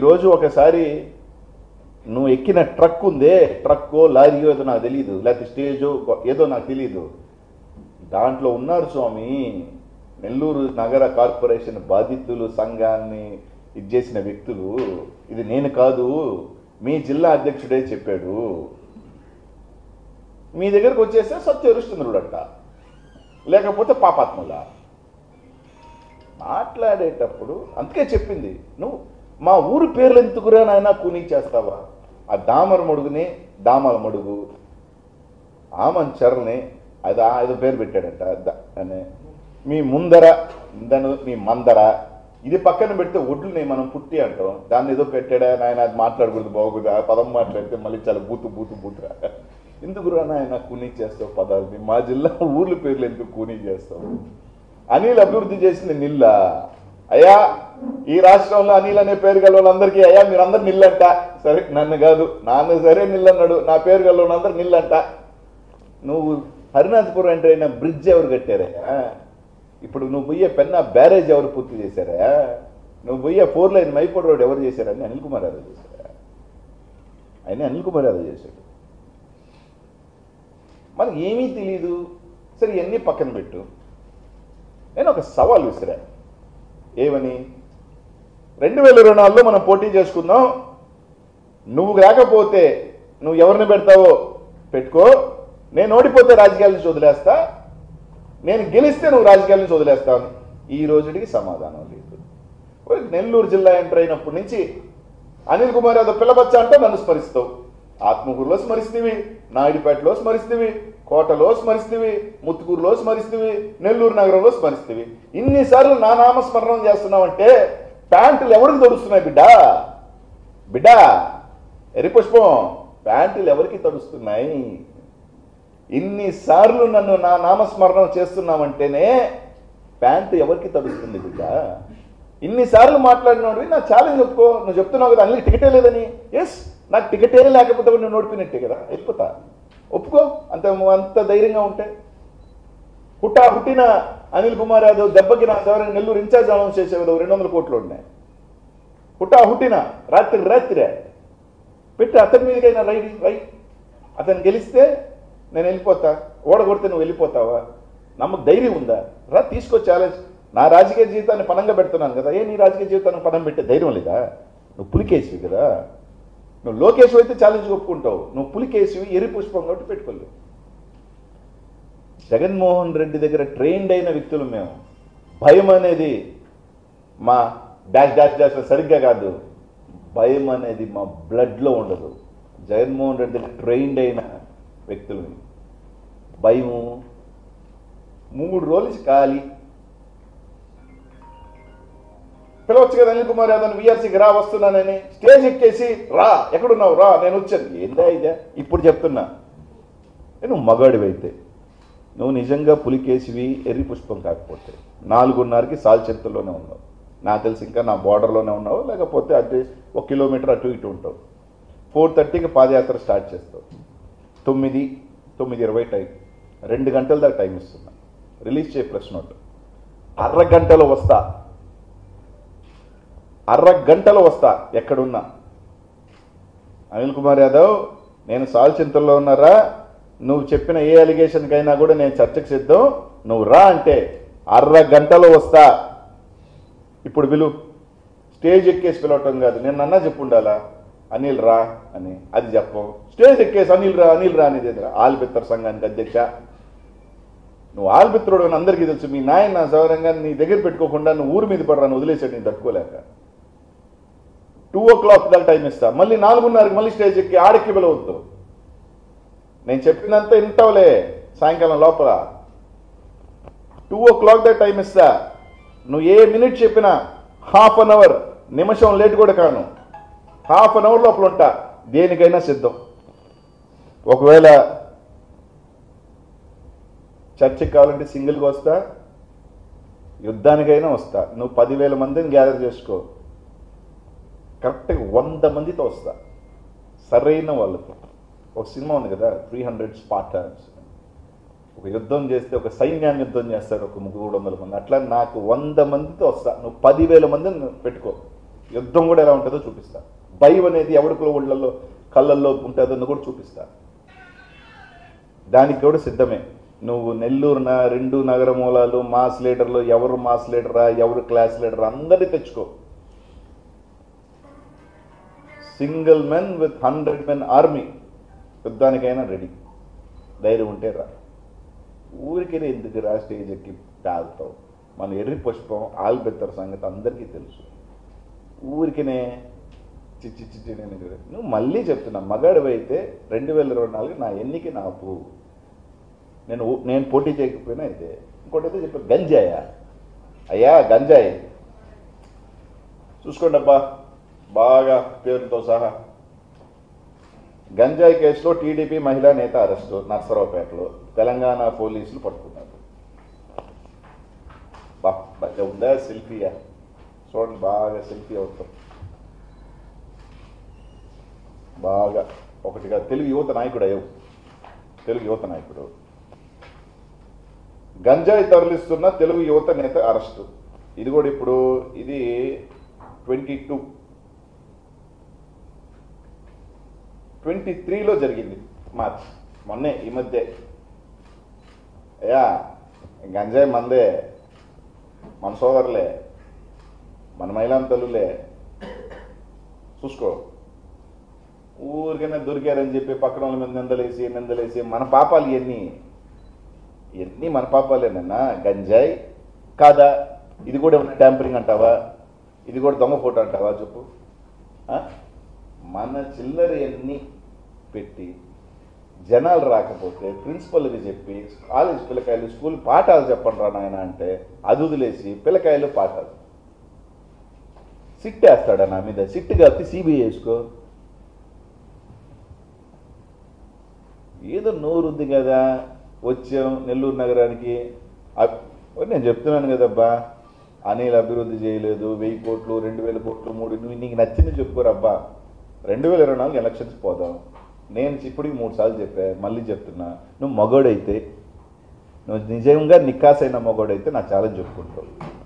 ఈరోజు ఒకసారి నువ్వు ఎక్కిన ట్రక్ ఉందే ట్రక్కో లారీయో ఏదో నాకు తెలియదు లేకపోతే స్టేజో ఏదో నాకు తెలియదు దాంట్లో ఉన్నారు స్వామి నెల్లూరు నగర కార్పొరేషన్ బాధితులు సంఘాన్ని ఇది చేసిన వ్యక్తులు ఇది నేను కాదు మీ జిల్లా అధ్యక్షుడే చెప్పాడు మీ దగ్గరకు వచ్చేస్తే సత్యరుష్చంద్రుడట లేకపోతే పాపాత్ములా మాట్లాడేటప్పుడు అందుకే చెప్పింది నువ్వు మా ఊరు పేర్లు ఎందుకురా నాయన కూనీ చేస్తావా ఆ దామర మడుగుని దామల మడుగు ఆమన్ చర్ని అది ఆ ఏదో పేరు పెట్టాడంట ద- అని మీ ముందర ఇందను మీ మందర ఇది పక్కన పెడితే ఒడ్లుని మనం పుట్టి అంటాం దాన్ని ఏదో పెట్టాడా నాయన అది మాట్లాడకూడదు బాగుంది ఆ పదం మాట్లాడితే మళ్ళీ చాలా బూతు బూతు బూతురా ఎందుకురా నాయన కూనీ చేస్తావు పదాలని మా జిల్లా ఊర్ల పేర్లు ఎందుకు కూనీ చేస్తావు అనిల్ అభివృద్ధి చేసింది నిల్ల అయ్యా ఈ రాష్ట్రంలో అనిల్ అనే పేరు గల వాళ్ళందరికీ అయ్యా మీరందరు నిల్లంట సరే నన్ను కాదు నాన్న సరే నిల్లన్నాడు నా పేరు గల వాళ్ళందరూ నిల్లంట నువ్వు హరినాథపురం అంటే అయిన బ్రిడ్జ్ ఎవరు కట్టారయ్యా ఇప్పుడు నువ్వు పోయే పెన్నా బ్యారేజ్ ఎవరు పూర్తి చేశారా నువ్వు పోయే ఫోర్ లైన్ మైకోడ్ రోడ్ ఎవరు చేశారని అనిల్ కుమార్ యాదవ్ చేశారా ఆయన అనిల్ కుమార్ యాదవ్ చేశాడు మనకి ఏమీ తెలియదు సరే ఇవన్నీ పక్కన పెట్టు నేను ఒక సవాల్ విసిరా ఏమని రెండు వేల ఇరవై నాలుగులో మనం పోటీ చేసుకుందాం నువ్వు రాకపోతే నువ్వు ఎవరిని పెడతావో పెట్టుకో నేను ఓడిపోతే రాజకీయాల నుంచి వదిలేస్తా నేను గెలిస్తే నువ్వు రాజకీయాల నుంచి వదిలేస్తావు ఈ రోజుడికి సమాధానం లేదు ఓ నెల్లూరు జిల్లా ఎంటర్ అయినప్పటి నుంచి అనిల్ కుమార్ యాదవ్ పిల్లబచ్చ అంటే నన్ను స్మరిస్తావు ఆత్మకూరులో స్మరిస్తేవి నాయుడుపేటలో స్మరిస్తేవి కోటలో స్మరిస్తేవి ముత్తుకూరులో స్మరిస్తేవి నెల్లూరు నగరంలో స్మరిస్తేవి ఇన్నిసార్లు నా నామస్మరణం చేస్తున్నావంటే ప్యాంటులు ఎవరికి తడుస్తున్నాయి బిడ్డా బిడ్డా ఎరి పుష్పం ప్యాంటులు ఎవరికి తడుస్తున్నాయి ఇన్నిసార్లు నన్ను నా నామస్మరణం చేస్తున్నావంటేనే ప్యాంటు ఎవరికి తడుస్తుంది బిడ్డ ఇన్నిసార్లు మాట్లాడినోడివి నా ఛాలెంజ్ ఒప్పుకో నువ్వు చెప్తున్నావు కదా అన్ని టికెటే లేదని ఎస్ నాకు టికెటే లేకపోతే నువ్వు నోడిపోయినట్టే కదా వెళ్ళిపోతా ఒప్పుకో అంత అంత ధైర్యంగా ఉంటే హుట్టా హుట్టిన అనిల్ కుమార్ యాదవ్ దెబ్బకి నా ఎవరైనా నెల్లూరు ఇన్ఛార్జ్ అనౌన్స్ చేసే కదా రెండు వందల కోట్లు ఉన్నాయి హుట్టా హుట్టిన రాత్రి రాత్రే పెట్టి అతని మీదకైనా రై రై అతను గెలిస్తే నేను వెళ్ళిపోతా ఓడగొడితే నువ్వు వెళ్ళిపోతావా నమ్మకు ధైర్యం ఉందా రా తీసుకో ఛాలెంజ్ నా రాజకీయ జీవితాన్ని పనంగా పెడుతున్నాను కదా ఏ నీ రాజకీయ జీవితాన్ని పనం పెట్టే ధైర్యం లేదా నువ్వు పులికేసివి కదా నువ్వు లోకేష్ అయితే ఛాలెంజ్ ఒప్పుకుంటావు నువ్వు పులికేసివి ఎరి పుష్పం కాబట్టి పెట్టుకోలేవు జగన్మోహన్ రెడ్డి దగ్గర ట్రైన్డ్ అయిన వ్యక్తులు మేము భయం అనేది మా డాష్ డాష్ డాష్ సరిగ్గా కాదు భయం అనేది మా బ్లడ్లో ఉండదు జగన్మోహన్ రెడ్డి దగ్గర ట్రైన్డ్ అయిన వ్యక్తులు భయము మూడు రోజులు నుంచి ఖాళీ పిలవచ్చు కదా అనిల్ కుమార్ యాదవ్ విఆర్సీకి రా వస్తున్నానని స్టేజ్ ఎక్కేసి రా ఎక్కడున్నావు రా నేను వచ్చాను ఏందా ఇదే ఇప్పుడు చెప్తున్నా నువ్వు మగాడివైతే నువ్వు నిజంగా పులికేసివి ఎర్రి పుష్పం కాకపోతే నాలుగున్నరకి సాల్చెంతలోనే ఉన్నావు నాకు తెలిసి ఇంకా నా బార్డర్లోనే ఉన్నావు లేకపోతే అటు ఒక కిలోమీటర్ అటు ఇటు ఉంటావు ఫోర్ థర్టీకి పాదయాత్ర స్టార్ట్ చేస్తావు తొమ్మిది తొమ్మిది ఇరవై టైం రెండు గంటల దాకా టైం ఇస్తున్నా రిలీజ్ చేయ ప్రెస్ నోట్ అర్ర గంటలో వస్తా అర్ర గంటలో వస్తా ఎక్కడున్నా అనిల్ కుమార్ యాదవ్ నేను సాల్చింతల్లో ఉన్నారా నువ్వు చెప్పిన ఏ అలిగేషన్కైనా కూడా నేను చర్చకు సిద్ధం నువ్వు రా అంటే అర్ర గంటలో వస్తా ఇప్పుడు పిలు స్టేజ్ ఎక్కేసి పిలవటం కాదు నేను అన్నా చెప్పుండాలా అనిల్ రా అని అది చెప్పం స్టేజ్ ఎక్కేసి అనిల్ రా అనిల్ రా అనేది ఎదురా ఆల్బిత్తర్ సంఘానికి అధ్యక్ష నువ్వు ఆల్బిత్రుడు అని అందరికీ తెలుసు మీ నాయన సౌరంగా నీ దగ్గర పెట్టుకోకుండా నువ్వు ఊరి మీద పడరాను వదిలేసాడు నేను తట్టుకోలేక టూ ఓ క్లాక్ దాకా టైం ఇస్తా మళ్ళీ నాలుగున్నరకి మళ్ళీ స్టేజ్ ఎక్కి ఆడెక్కి పిలవద్దు నేను చెప్పినంత వింటావులే సాయంకాలం లోపల టూ ఓ క్లాక్ దాకా టైం ఇస్తా నువ్వు ఏ మినిట్ చెప్పినా హాఫ్ అన్ అవర్ నిమిషం లేట్ కూడా కాను హాఫ్ అన్ అవర్ లోపల ఉంటా దేనికైనా సిద్ధం ఒకవేళ చర్చకి కావాలంటే సింగిల్గా వస్తా యుద్ధానికైనా వస్తా నువ్వు పదివేల మందిని గ్యాదర్ చేసుకో కరెక్ట్గా వంద మందితో వస్తా సరైన వాళ్ళతో ఒక సినిమా ఉంది కదా త్రీ హండ్రెడ్ స్పాటర్స్ ఒక యుద్ధం చేస్తే ఒక సైన్యాన్ని యుద్ధం చేస్తారు ఒక మూడు వందల మంది అట్లా నాకు వంద మందితో వస్తా నువ్వు పదివేల మందిని పెట్టుకో యుద్ధం కూడా ఎలా ఉంటుందో చూపిస్తా భయం అనేది ఎవడికో ఒళ్ళల్లో కళ్ళల్లో ఉంటుందో కూడా చూపిస్తా దానికి కూడా సిద్ధమే నువ్వు నెల్లూరు నా రెండు నగర మూలాలు మాస్ లీడర్లు ఎవరు మాస్ లీడరా ఎవరు క్లాస్ లీడర్ అందరినీ తెచ్చుకో single men with hundred men army యుద్ధానికైనా రెడీ ధైర్యం ఉంటే రా ఊరికే ఎందుకు రా స్టేజ్ ఎక్కి తాగుతావు మన ఎర్రి పుష్పం ఆల్బెత్తర్ సంగతి అందరికీ తెలుసు ఊరికనే చిచ్చి చిచ్చి నేను ఇది- నువ్వు మళ్ళీ చెప్తున్నా మగాడివి అయితే రెండు వేల ఇరవై నాలుగు నా ఎన్నిక నా పువ్వు నేను ఊ- నేను పోటీ చేయకపోయినా అయితే ఇంకోటి అయితే చెప్పాను గంజాయా అయ్యా గంజాయి చూసుకోండి అబ్బా బాగా పేరుతో సహా గంజాయి కేసులో టీడీపీ మహిళా నేత అరెస్టు నర్సరావుపేటలో తెలంగాణ పోలీసులు పట్టుకున్నారు బా భలే ఉందా సెల్ఫీయా చూడండి బాగా సెల్ఫీ అవుతాం బాగా ఒకటిగా తెలుగు యువత నాయకుడు అయ్యవు తెలుగు యువత నాయకుడు గంజాయి తరలిస్తున్న తెలుగు యువత నేత అరెస్టు ఇది కూడా ఇప్పుడు ఇది ట్వంటీ టూ ట్వంటీ త్రీలో జరిగింది మార్చ్ మొన్నే ఈ మధ్య అయ్యా గంజాయి మందే మన సోదరులే మన మహిళా తల్లులే చూసుకో ఊరికైనా దొరికారని చెప్పి పక్కన వాళ్ళ మీద నిందలేసి నిందలేసి మన పాపాలు ఇవన్నీ ఇవన్నీ మన పాపాలేనన్నా గంజాయి కాదా ఇది కూడా ఏమన్నా ట్యాంపరింగ్ అంటావా ఇది కూడా దొంగ ఫోటో అంటావా చెప్పు ఆ? మన చిల్లర ఎన్ని పెట్టి జనాలు రాకపోతే ప్రిన్సిపల్కి చెప్పి కాలేజ్ పిల్లకాయలు స్కూల్ పాఠాలు చెప్పండి రా నాయన అంటే అది వదిలేసి పిల్లకాయలు పాఠాలు సిట్ వేస్తాడా నా మీద సిట్ కలిపి సిబిఐ వేసుకో ఏదో నోరు ఉంది కదా వచ్చాం నెల్లూరు నగరానికి అబ్- నేను చెప్తున్నాను కదబ్బా అనిల్ అభివృద్ధి చేయలేదు వెయ్యి కోట్లు రెండు వేల కోట్లు మూడు నువ్వు నీకు నచ్చింది చెప్పుకోరబ్బా రెండు వేల ఇరవై నాలుగు ఎలక్షన్స్ పోదాం నేను ఇప్పటికి మూడు సార్లు చెప్పా మళ్ళీ చెప్తున్నా నువ్వు మగోడైతే నువ్వు నిజంగా నిక్కాసైన మగోడైతే నా ఛాలెంజ్ చెప్పుకుంటావు